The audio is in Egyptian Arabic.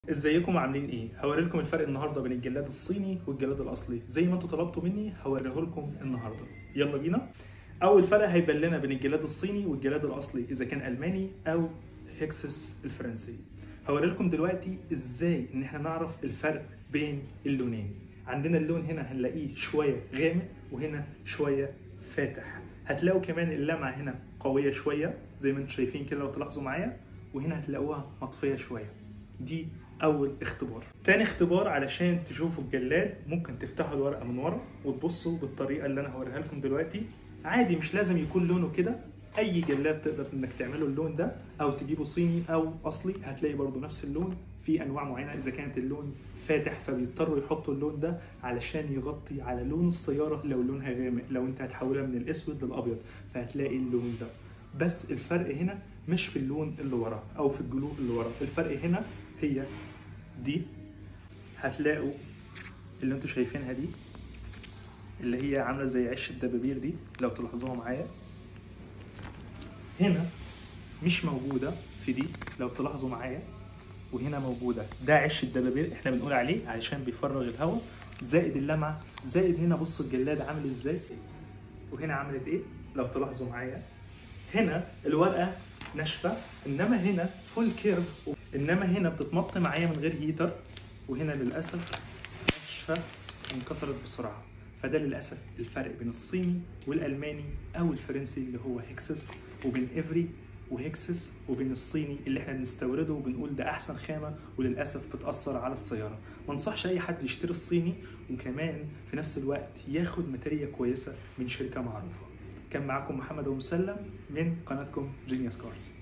ازيكم عاملين ايه؟ هوري لكم الفرق النهارده بين الجلاد الصيني والجلاد الاصلي، زي ما انتوا طلبتوا مني هوريه لكم النهارده. يلا بينا. اول فرق هيبان لنا بين الجلاد الصيني والجلاد الاصلي اذا كان الماني او هيكسس الفرنسي. هوري لكم دلوقتي ازاي ان احنا نعرف الفرق بين اللونين. عندنا اللون هنا هنلاقيه شويه غامق وهنا شويه فاتح. هتلاقوا كمان اللمعه هنا قويه شويه زي ما انتم شايفين كده لو تلاحظوا معايا وهنا هتلاقوها مطفيه شويه. دي اول اختبار تاني اختبار علشان تشوفوا الجلاد ممكن تفتحوا الورقه من ورا وتبصوا بالطريقه اللي انا هوريها لكم دلوقتي عادي مش لازم يكون لونه كده اي جلاد تقدر انك تعمله اللون ده او تجيبه صيني او اصلي هتلاقي برضو نفس اللون في انواع معينه اذا كانت اللون فاتح فبيضطروا يحطوا اللون ده علشان يغطي على لون السياره لو لونها غامق لو انت هتحولها من الاسود للابيض فهتلاقي اللون ده بس الفرق هنا مش في اللون اللي ورا او في الجلود اللي ورا الفرق هنا هي دي هتلاقوا اللي انتوا شايفينها دي اللي هي عامله زي عش الدبابير دي لو تلاحظوها معايا هنا مش موجوده في دي لو تلاحظوا معايا وهنا موجوده ده عش الدبابير احنا بنقول عليه علشان بيفرغ الهواء زائد اللمعه زائد هنا بصوا الجلاد عامل ازاي وهنا عملت ايه لو تلاحظوا معايا هنا الورقه ناشفه انما هنا فول كيرف انما هنا بتتمط معايا من غير هيتر وهنا للاسف ناشفه انكسرت بسرعه فده للاسف الفرق بين الصيني والالماني او الفرنسي اللي هو هيكسس وبين افري وهيكسس وبين الصيني اللي احنا بنستورده وبنقول ده احسن خامه وللاسف بتاثر على السياره ما انصحش اي حد يشتري الصيني وكمان في نفس الوقت ياخد ماتيريا كويسه من شركه معروفه كان معاكم محمد ابو مسلم من قناتكم جينيوس كارز